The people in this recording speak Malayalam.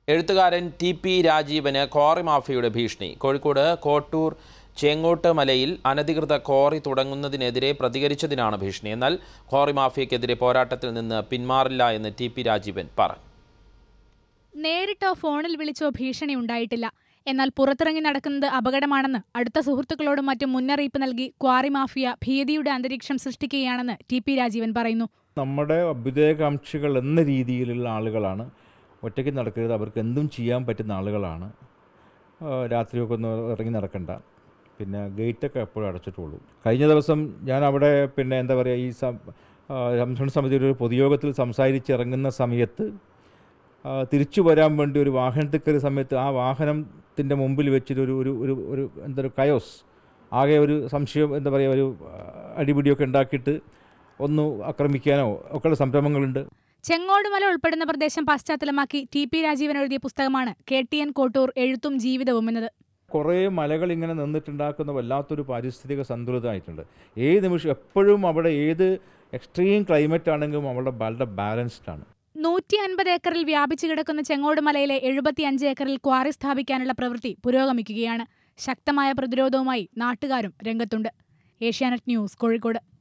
എഴുത്തുകാരൻ ടി പി രാജീവന് ക്വാറി മാഫിയയുടെ ഭീഷണി കോഴിക്കോട് കോട്ടൂർ ചേങ്ങോട്ട് മലയിൽ അനധികൃത ക്വാറി തുടങ്ങുന്നതിനെതിരെ പ്രതികരിച്ചതിനാണ് ഭീഷണി എന്നാൽ ക്വാറി മാഫിയക്കെതിരെ പോരാട്ടത്തിൽ നിന്ന് പിന്മാറില്ല എന്ന് ടി പി രാജീവൻ പറഞ്ഞു നേരിട്ടോ ഫോണിൽ വിളിച്ചോ ഭീഷണി ഉണ്ടായിട്ടില്ല എന്നാൽ പുറത്തിറങ്ങി നടക്കുന്നത് അപകടമാണെന്ന് അടുത്ത സുഹൃത്തുക്കളോടും മറ്റും മുന്നറിയിപ്പ് നൽകി ക്വാറി മാഫിയ ഭീതിയുടെ അന്തരീക്ഷം സൃഷ്ടിക്കുകയാണെന്ന് ടി പി രാജീവൻ പറയുന്നു നമ്മുടെ അഭ്യുദയകാംക്ഷികൾ എന്ന രീതിയിലുള്ള ആളുകളാണ് ഒറ്റയ്ക്ക് നടക്കരുത് അവർക്ക് എന്തും ചെയ്യാൻ പറ്റുന്ന ആളുകളാണ് ആ, രാത്രിയൊക്കെ ഒന്ന് ഇറങ്ങി നടക്കണ്ട പിന്നെ ഗേറ്റൊക്കെ എപ്പോഴും അടച്ചിട്ടുള്ളൂ കഴിഞ്ഞ ദിവസം ഞാൻ അവിടെ പിന്നെ എന്താ പറയുക ഈ സം ആ, സംരക്ഷണ സമിതിയുടെ ഒരു പൊതുയോഗത്തിൽ സംസാരിച്ചിറങ്ങുന്ന സമയത്ത് ആ, തിരിച്ചു വരാൻ വേണ്ടി ഒരു വാഹനത്തിൽ കയറിയ സമയത്ത് ആ വാഹനത്തിൻ്റെ മുമ്പിൽ വെച്ചിട്ട് ഒരു ഒരു ഒരു ഒരു എന്താ ഒരു കയോസ് ആകെ ഒരു സംശയം എന്താ പറയുക ഒരു ആ, അടിപിടിയൊക്കെ ഉണ്ടാക്കിയിട്ട് ഒന്ന് ആക്രമിക്കാനോ ഒക്കെയുള്ള സംരംഭങ്ങളുണ്ട് ചെങ്ങോടുമല ഉൾപ്പെടുന്ന പ്രദേശം പശ്ചാത്തലമാക്കി ടി പി രാജീവൻ എഴുതിയ പുസ്തകമാണ് കെ ടി എൻ കോട്ടൂർ എഴുത്തും ജീവിതവും എന്നത് കുറേ മലകൾ ഇങ്ങനെ നിന്നിട്ടുണ്ടാക്കുന്ന വല്ലാത്തൊരു പാരിസ്ഥിതിക സന്തുലിതമായിട്ടുണ്ട് ഏത് നിമിഷം എപ്പോഴും അവിടെ ഏത് എക്സ്ട്രീം ക്ലൈമറ്റ് ആണെങ്കിലും അവിടെ വളരെ ബാലൻസ്ഡ് ആണ് നൂറ്റി അൻപത് ഏക്കറിൽ വ്യാപിച്ചു കിടക്കുന്ന ചെങ്ങോടുമലയിലെ എഴുപത്തിയഞ്ച് ഏക്കറിൽ ക്വാറി സ്ഥാപിക്കാനുള്ള പ്രവൃത്തി പുരോഗമിക്കുകയാണ് ശക്തമായ പ്രതിരോധവുമായി നാട്ടുകാരും രംഗത്തുണ്ട് ഏഷ്യാനെറ്റ് ന്യൂസ് കോഴിക്കോട്